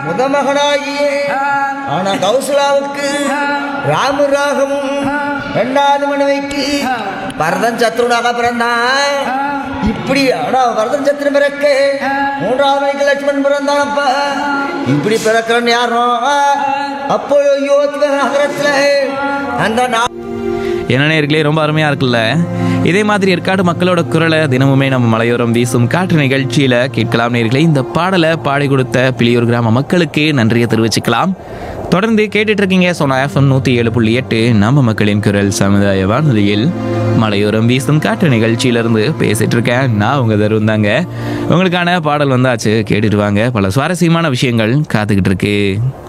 முத மகனாகிய ஆனா கௌசலாவுக்கு ராம ராகமும் ரெண்டாவது மனைவிக்கு பரதன் சத்ருனாக பிறந்தான் இப்படி ஆனா பரதன் சத்ரு பிறக்க மூன்றாவது மணிக்கு லட்சுமணன் பிறந்தானப்பா இப்படி பிறக்கிறன்னு யாரும் அப்போ யோசிவ நகரத்துல அந்த நா என்ன நேர்களே ரொம்ப அருமையாக இருக்குல்ல இதே மாதிரி ஏற்காடு மக்களோட குரலை தினமுமே நம்ம மலையோரம் வீசும் காற்று நிகழ்ச்சியில் கேட்கலாம் நேர்களே இந்த பாடலை பாடி கொடுத்த பிளியூர் கிராம மக்களுக்கு நன்றியை தெரிவிச்சுக்கலாம் தொடர்ந்து கேட்டுட்டு இருக்கீங்க சோனா எஃப்எம் நூற்றி ஏழு புள்ளி எட்டு நம்ம மக்களின் குரல் சமுதாய வானொலியில் மலையோரம் வீசும் காற்று நிகழ்ச்சியிலிருந்து பேசிட்டு இருக்கேன் நான் உங்க தருண் தாங்க உங்களுக்கான பாடல் வந்தாச்சு கேட்டுட்டு வாங்க பல சுவாரஸ்யமான விஷயங்கள் காத்துக்கிட்டு இருக்கு